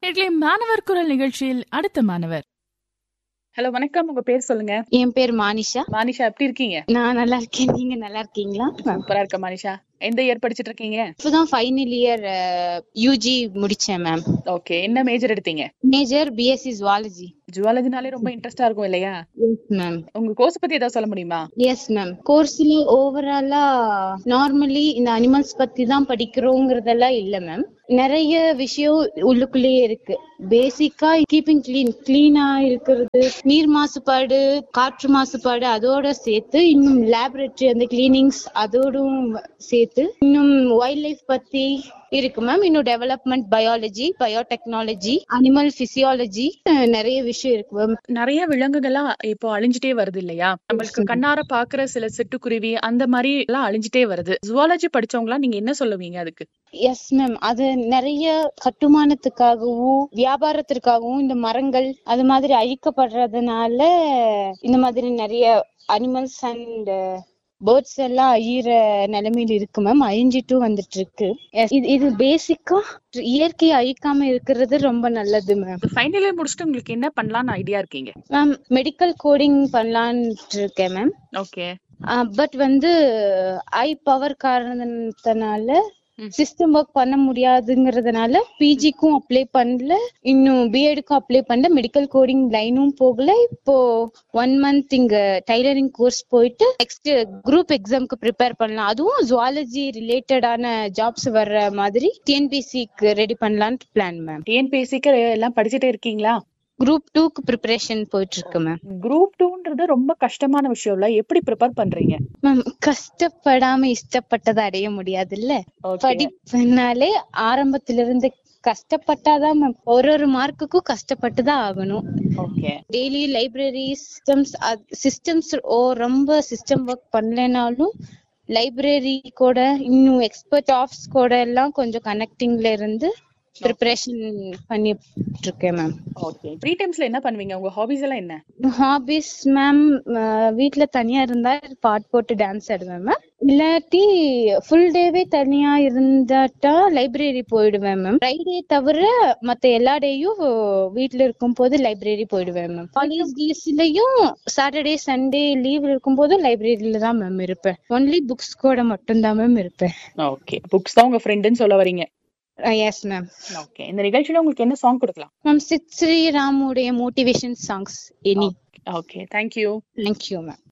இட்லி மாணவர் குரல் நிகழ்ச்சியில் அடுத்த மாணவர் ஹலோ வணக்கம் உங்க பேர் சொல்லுங்க என் பேர் மானிஷா மானிஷா எப்படி இருக்கீங்க நான் நல்லா இருக்கேன் நீங்க நல்லா இருக்கீங்களா சூப்பரா இருக்க மானிஷா எந்த இயர் படிச்சிட்டு இருக்கீங்க இப்பதான் ஃபைனல் இயர் யூஜி முடிச்சேன் மேம் ஓகே என்ன மேஜர் எடுத்தீங்க மேஜர் பிஎஸ்சி ஜுவாலஜி ஜுவாலஜினாலே ரொம்ப இன்ட்ரெஸ்டா இருக்கும் இல்லையா எஸ் மேம் உங்க கோர்ஸ் பத்தி ஏதாவது சொல்ல முடியுமா எஸ் மேம் கோர்ஸ்ல ஓவராலா நார்மலி இந்த அனிமல்ஸ் பத்தி தான் படிக்கிறோங்கிறதெல்லாம் இல்ல மேம் நிறைய விஷயம் உள்ளுக்குள்ளேயே இருக்கு பேசிக்கா கீப்பிங் கிளீன் கிளீனா இருக்கிறது நீர் மாசுபாடு காற்று மாசுபாடு அதோட சேர்த்து இன்னும் லேபரேட்டரி அந்த கிளீனிங்ஸ் அதோடும் சேர்த்து இன்னும் வைல்ட் லைஃப் பத்தி இருக்கு மேம் இன்னும் development biology biotechnology animal physiology நிறைய விஷயம் இருக்கு மேம் நிறைய விலங்குகள்லாம் இப்போ அழிஞ்சிட்டே வருது இல்லையா நம்மளுக்கு கண்ணார பாக்குற சில சிட்டுக்குருவி அந்த மாதிரி எல்லாம் அழிஞ்சிட்டே வருது ஜுவாலஜி படிச்சவங்களா நீங்க என்ன சொல்லுவீங்க அதுக்கு எஸ் மேம் அது நிறைய கட்டுமானத்துக்காகவும் வியாபாரத்திற்காகவும் இந்த மரங்கள் அது மாதிரி அழிக்கப்படுறதுனால இந்த மாதிரி நிறைய அனிமல்ஸ் அண்ட் பேர்ட்ஸ் எல்லாம் அழியிற நிலைமையில இருக்கு மேம் அழிஞ்சிட்டும் வந்துட்டு இருக்கு Yes, இது இது பேசிக்கா இயற்கையை அழிக்காம இருக்கிறது ரொம்ப நல்லது மேம் ஃபைனல் இயர் முடிச்சுட்டு உங்களுக்கு என்ன பண்ணலாம்னு ஐடியா இருக்கீங்க மேம் மெடிக்கல் கோடிங் பண்ணலான்னு இருக்கேன் மேம் ஓகே பட் வந்து ஐ பவர் காரணத்தினால ம். சிஸ்டம் ஒர்க் பண்ண முடியாதுங்கிறதுனால பிஜிக்கும் அப்ளை பண்ணல இன்னும் பிஎடுக்கும் அப்ளை பண்ணல மெடிக்கல் கோடிங் லைனும் போகல இப்போ ஒன் மந்த் இங்க டைலரிங் கோர்ஸ் போயிட்டு நெக்ஸ்ட் குரூப் எக்ஸாம்க்கு ப்ரிப்பேர் பண்ணலாம் அதுவும் ஜுவாலஜி ரிலேட்டடான ஜாப்ஸ் வர்ற மாதிரி டிஎன்பிசிக்கு ரெடி பண்ணலான்ட்டு பிளான் மேம் டிஎன்பிஎஸ்சிக்கு எல்லாம் படிச்சுட்டே இருக்கீங்களா குரூப் டூக்கு ப்ரிப்பரேஷன் போயிட்டு இருக்கு மேம் குரூப் டூன்றது ரொம்ப கஷ்டமான விஷயம் இல்ல எப்படி ப்ரிப்பேர் பண்றீங்க மேம் கஷ்டப்படாம இஷ்டப்பட்டதை அடைய முடியாதுல்ல Okay. படிப்புனாலே ஆரம்பத்துல இருந்து கஷ்டப்பட்டாதான் மேம் ஒரு ஒரு மார்க்குக்கும் கஷ்டப்பட்டு தான் ஆகணும் okay daily library systems systems ஓ ரொம்ப சிஸ்டம் ஒர்க் பண்ணலைனாலும் லைப்ரரி கூட இன்னும் எக்ஸ்பர்ட் ஆஃப்ஸ் கூட எல்லாம் கொஞ்சம் கனெக்டிங்ல இருந்து ப்ரிப்பரேஷன் பண்ணிட்டு இருக்கேன் மேம் ஓகே ஃப்ரீ டைம்ஸ்ல என்ன பண்ணுவீங்க உங்க ஹாபிஸ் எல்லாம் என்ன ஹாபிஸ் மேம் வீட்ல தனியா இருந்தா பாட் போட்டு டான்ஸ் ஆடுவேன் மேம் இல்லாட்டி ஃபுல் டேவே தனியா இருந்தாட்டா லைப்ரரி போயிடுவேன் மேம் ஃப்ரைடே தவிர மத்த எல்லா டேயும் வீட்ல இருக்கும் போது லைப்ரரி போயிடுவேன் மேம் காலேஜ் டேஸ்லயும் சாட்டர்டே சண்டே லீவ் இருக்கும் போது லைப்ரரியில தான் மேம் இருப்பேன் ஒன்லி புக்ஸ் கூட மட்டும்தான் மேம் இருப்பேன் ஓகே புக்ஸ் தான் உங்க ஃப்ரெண்டுன்னு சொல்ல வரீங்க எஸ் மேம் ஓகே இந்த நிகழ்ச்சியில உங்களுக்கு என்ன சாங் கொடுக்கலாம் மேம் சித் ஸ்ரீராமுடைய motivation songs any okay thank you thank you ma'am